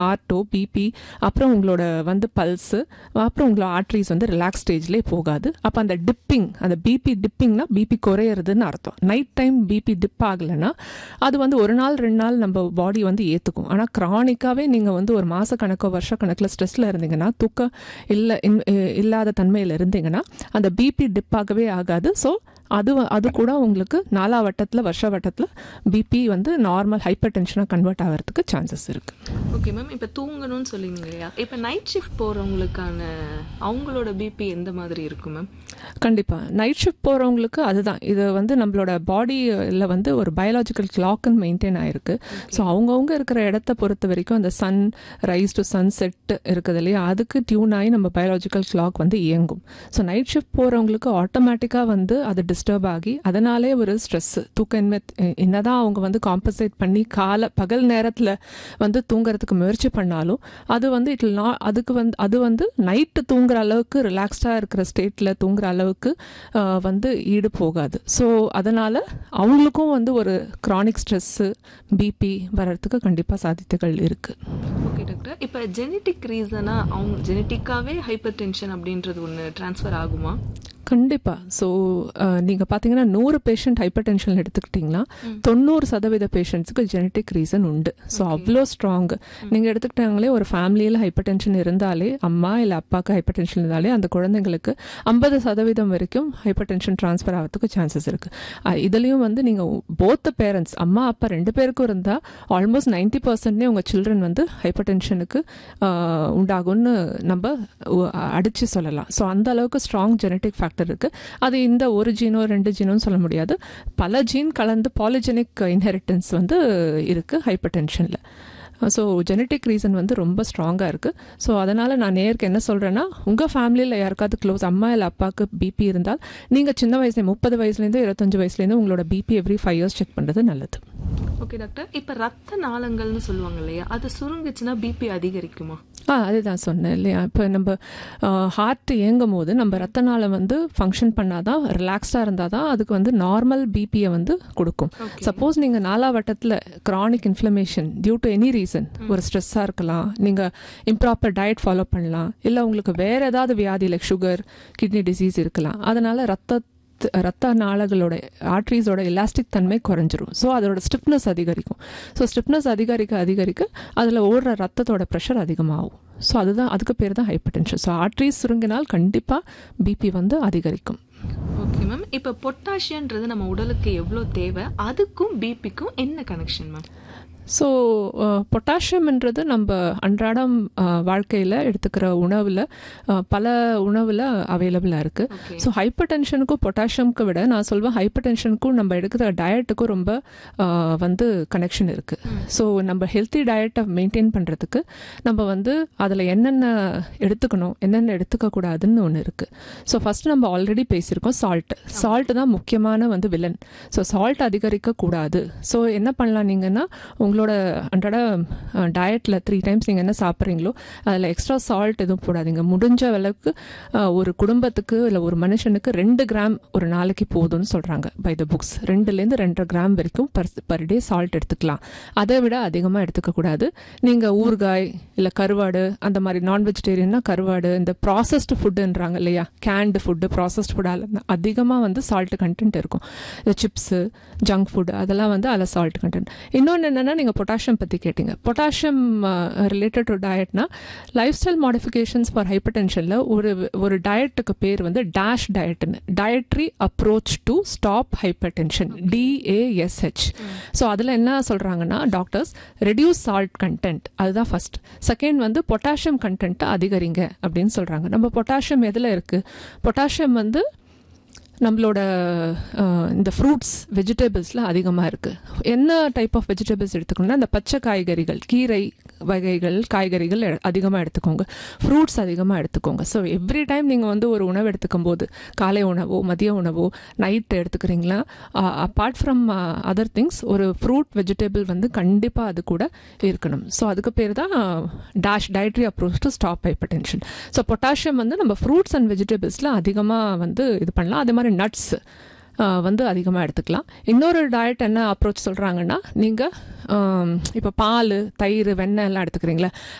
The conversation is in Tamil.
ஆர்டோ பிபி அப்புறம் உங்களோட வந்து பல்ஸு அப்புறம் உங்களோட ஆர்ட்ரிஸ் வந்து ரிலாக்ஸ் ஸ்டேஜ்லேயே போகாது அப்போ அந்த டிப்பிங் அந்த பிபி டிப்பிங்னா பிபி குறையிறதுன்னு அர்த்தம் நைட் டைம் பிபி டிப் ஆகலைன்னா அது வந்து ஒரு நாள் ரெண்டு நாள் நம்ம பாடி வந்து ஏற்றுக்கும் ஆனால் க்ரானிக்காகவே நீங்கள் வந்து ஒரு மாத கணக்கோ வருஷ கணக்கில் ஸ்ட்ரெஸ்ஸில் இருந்தீங்கன்னா தூக்கம் இல்லை இல்லாத தன்மையில் இருந்தீங்கன்னா அந்த பிபி டிப் ஆகவே ஆகாது ஸோ அது அது கூட உங்களுக்கு நாலா வட்டத்தில் வருஷ வட்டத்தில் பிபி வந்து நார்மல் ஹைப்பர் டென்ஷனாக கன்வெர்ட் ஆகிறதுக்கு சான்சஸ் இருக்குது ஓகே மேம் இப்போ தூங்கணும்னு சொல்லிங்க இல்லையா இப்போ நைட் ஷிஃப்ட் போகிறவங்களுக்கான அவங்களோட பிபி எந்த மாதிரி இருக்கும் மேம் கண்டிப்பாக நைட் ஷிஃப்ட் போகிறவங்களுக்கு அதுதான் இது வந்து நம்மளோட பாடியில் வந்து ஒரு பயாலஜிக்கல் கிளாக்குன்னு மெயின்டைன் ஆயிருக்கு ஸோ அவங்கவுங்க இருக்கிற இடத்த பொறுத்த வரைக்கும் அந்த sunrise to sunset இருக்குது இல்லையா அதுக்கு டியூன் ஆகி நம்ம பயாலஜிக்கல் கிளாக் வந்து இயங்கும் ஸோ நைட் ஷிஃப்ட் போகிறவங்களுக்கு ஆட்டோமேட்டிக்காக வந்து அது டிஸ்டர்ப் ஆகி அதனாலே ஒரு ஸ்ட்ரெஸ் தூக்கமின்மை என்னதான் அவங்க வந்து காம்பன்சேட் பண்ணி காலை பகல் நேரத்தில் வந்து தூங்குறதுக்கு முயற்சி பண்ணாலும் அது வந்து இட் நாட் அதுக்கு வந்து அது வந்து நைட்டு தூங்குற அளவுக்கு ரிலாக்ஸ்டாக இருக்கிற ஸ்டேட்டில் தூங்குற அளவுக்கு வந்து ஈடு போகாது ஸோ அதனால் அவங்களுக்கும் வந்து ஒரு க்ரானிக் ஸ்ட்ரெஸ்ஸு பிபி வர்றதுக்கு கண்டிப்பாக சாத்தியத்தைகள் இருக்குது ஓகே டாக்டர் இப்போ ஜெனட்டிக் ரீசனாக அவங்க ஜெனட்டிக்காகவே ஹைப்பர் டென்ஷன் அப்படின்றது ஒன்று ட்ரான்ஸ்ஃபர் ஆகுமா கண்டிப்பாக ஸோ நீங்கள் பார்த்தீங்கன்னா நூறு பேஷண்ட் ஹைப்பர் டென்ஷன் எடுத்துக்கிட்டிங்கன்னா தொண்ணூறு சதவீத பேஷண்ட்ஸுக்கு ஜெனட்டிக் ரீசன் உண்டு ஸோ அவ்வளோ ஸ்ட்ராங் நீங்கள் எடுத்துக்கிட்டாங்களே ஒரு ஃபேமிலியில் ஹைப்பர் டென்ஷன் இருந்தாலே அம்மா இல்லை அப்பாவுக்கு ஹைப்பர் டென்ஷன் இருந்தாலே அந்த குழந்தைங்களுக்கு ஐம்பது சதவீதம் வரைக்கும் ஹைப்பர் டென்ஷன் ட்ரான்ஸ்ஃபர் ஆகிறதுக்கு சான்சஸ் இருக்குது இதுலேயும் வந்து நீங்கள் போத்த பேரண்ட்ஸ் அம்மா அப்பா ரெண்டு பேருக்கும் இருந்தால் ஆல்மோஸ்ட் நைன்டி பர்சன்ட்னே உங்கள் சில்ட்ரன் வந்து ஹைப்பர் டென்ஷனுக்கு உண்டாகும்னு நம்ம அடித்து சொல்லலாம் ஸோ அந்த அளவுக்கு ஸ்ட்ராங் ஜெனட்டிக் ஃபேக்டர் இருக்குது அது இந்த ஒரு ஜீனோ ரெண்டு ஜீனோன்னு சொல்ல முடியாது பல ஜீன் கலந்து பாலிஜெனிக் இன்ஹெரிட்டன்ஸ் வந்து இருக்குது ஹைப்பர் டென்ஷனில் ஸோ ஜெனட்டிக் ரீசன் வந்து ரொம்ப ஸ்ட்ராங்காக இருக்குது ஸோ அதனால் நான் நேருக்கு என்ன சொல்கிறேன்னா உங்கள் ஃபேமிலியில் யாருக்காவது க்ளோஸ் அம்மா இல்லை அப்பாவுக்கு பிபி இருந்தால் நீங்கள் சின்ன வயசுல முப்பது வயசுலேருந்து இருபத்தஞ்சு வயசுலேருந்து உங்களோட BP every five years check பண்ணுறது நல்லது ஓகே டாக்டர் இப்போ ரத்த நாளங்கள்னு சொல்லுவாங்க இல்லையா அது சுருங்குச்சுன்னா பிபி அதிகரிக்குமா ஆ அதுதான் சொன்னேன் இல்லையா இப்போ நம்ம ஹார்ட் இயங்கும் போது நம்ம ரத்த நாளம் வந்து ஃபங்க்ஷன் பண்ணாதான் ரிலாக்ஸ்டாக இருந்தால் தான் அதுக்கு வந்து நார்மல் பிபியை வந்து கொடுக்கும் சப்போஸ் நீங்கள் நாலா வட்டத்தில் chronic inflammation due to any reason ஒரு ஸ்ட்ரெஸ்ஸாக இருக்கலாம் நீங்கள் இம்ப்ராப்பர் டயட் ஃபாலோ பண்ணலாம் இல்லை உங்களுக்கு வேறு ஏதாவது வியாதி லைக் சுகர் கிட்னி டிசீஸ் இருக்கலாம் அதனால் ரத்த ரத்த நாளங்களோட ஆர்ட்ரிஸோட எலாஸ்டிக் தன்மை குறைஞ்சிரும் ஸோ அதோட ஸ்டிஃப்னஸ் அதிகரிக்கும் ஸோ ஸ்டிஃப்னஸ் அதிகரிக்க அதிகரிக்க அதில் ஓடுற ரத்தத்தோட ப்ரெஷர் அதிகமாகும் ஸோ அதுதான் அதுக்கு பேர் தான் ஹைப்பர் டென்ஷன் ஸோ ஆர்ட்ரிஸ் சுருங்கினால் கண்டிப்பாக பிபி வந்து அதிகரிக்கும் ஓகே மேம் இப்போ பொட்டாசியன்றது நம்ம உடலுக்கு எவ்வளோ தேவை அதுக்கும் பிபிக்கும் என்ன கனெக்ஷன் மேம் ஸோ பொட்டாசியம்ன்றது நம்ம அன்றாடம் வாழ்க்கையில் எடுத்துக்கிற உணவில் பல உணவில் அவைலபிளாக இருக்குது ஸோ ஹைப்பர் டென்ஷனுக்கும் பொட்டாசியம்க்கு விட நான் சொல்வேன் ஹைப்பர் டென்ஷனுக்கும் நம்ம எடுக்கிற டயட்டுக்கும் ரொம்ப வந்து கனெக்ஷன் இருக்குது ஸோ நம்ம ஹெல்த்தி டயட்டை மெயின்டைன் பண்ணுறதுக்கு நம்ம வந்து அதில் என்னென்ன எடுத்துக்கணும் என்னென்ன எடுத்துக்கக்கூடாதுன்னு ஒன்று இருக்குது ஸோ ஃபஸ்ட்டு நம்ம ஆல்ரெடி பேசியிருக்கோம் சால்ட் சால்ட் தான் முக்கியமான வந்து வில்லன் ஸோ சால்ட் அதிகரிக்கக்கூடாது ஸோ என்ன பண்ணலாம் நீங்கன்னா உங்களோட அன்றாட டயட்டில் த்ரீ டைம்ஸ் நீங்கள் என்ன சாப்பிட்றீங்களோ அதில் எக்ஸ்ட்ரா சால்ட் எதுவும் போடாதீங்க முடிஞ்ச அளவுக்கு ஒரு குடும்பத்துக்கு இல்லை ஒரு மனுஷனுக்கு ரெண்டு கிராம் ஒரு நாளைக்கு போதும்னு சொல்கிறாங்க பை த புக்ஸ் ரெண்டுலேருந்து ரெண்டரை கிராம் வரைக்கும் பர் பர் டே சால்ட் எடுத்துக்கலாம் அதை விட அதிகமாக எடுத்துக்கக்கூடாது நீங்கள் ஊறுகாய் இல்லை கருவாடு அந்த மாதிரி நான் வெஜிடேரியன்னா கருவாடு இந்த ப்ராசஸ்டு ஃபுட்டுன்றாங்க இல்லையா கேண்டு ஃபுட்டு ப்ராசஸ்ட் ஃபுட்டால் அதிகமாக வந்து சால்ட் கண்டென்ட் இருக்கும் இந்த சிப்ஸு ஜங்க் ஃபுட் அதெல்லாம் வந்து அதில் சால்ட் கண்டென்ட் இன்னொன்று என்னென்னா நீங்கள் பொட்டாசியம் பற்றி கேட்டிங்க பொட்டாசியம் ரிலேட்டட் டு டயட்னா லைஃப் ஸ்டைல் மாடிஃபிகேஷன்ஸ் ஃபார் ஹைப்பர் டென்ஷனில் ஒரு ஒரு டயட்டுக்கு பேர் வந்து டேஷ் டயட்னு dietary approach to stop hypertension DASH so அதில் என்ன சொல்கிறாங்கன்னா டாக்டர்ஸ் ரெடியூஸ் சால்ட் கண்டென்ட் அதுதான் ஃபஸ்ட் செகண்ட் வந்து பொட்டாசியம் கண்டென்ட்டை அதிகரிங்க அப்படின்னு சொல்கிறாங்க நம்ம பொட்டாசியம் எதில் இருக்குது பொட்டாசியம் வந்து நம்மளோட இந்த ஃப்ரூட்ஸ் வெஜிடபிள்ஸில் அதிகமாக இருக்குது என்ன டைப் ஆஃப் வெஜிடபிள்ஸ் எடுத்துக்கணும்னா இந்த பச்சை காய்கறிகள் கீரை வகைகள் காய்கறிகள் அதிகமாக எடுத்துக்கோங்க ஃப்ரூட்ஸ் அதிகமாக எடுத்துக்கோங்க ஸோ எவ்ரி டைம் நீங்கள் வந்து ஒரு உணவு எடுத்துக்கும் போது காலை உணவோ மதிய உணவோ நைட்டு எடுத்துக்கிறீங்களா அப்பார்ட் ஃப்ரம் அதர் திங்ஸ் ஒரு ஃப்ரூட் வெஜிடபிள் வந்து கண்டிப்பாக அது கூட இருக்கணும் ஸோ அதுக்கு பேர் தான் DASH dietary approach to stop hypertension so potassium வந்து நம்ம ஃப்ரூட்ஸ் அண்ட் வெஜிடபிள்ஸில் அதிகமாக வந்து இது பண்ணலாம் அதே மாதிரி நட்ஸ் வந்து அதிகமாக எடுத்துக்கலாம் இன்னொரு டயட் என்ன அப்ரோச் சொல்கிறாங்கன்னா நீங்கள் இப்போ பால் தயிர் வெண்ணெய் எல்லாம் எடுத்துக்கிறீங்களா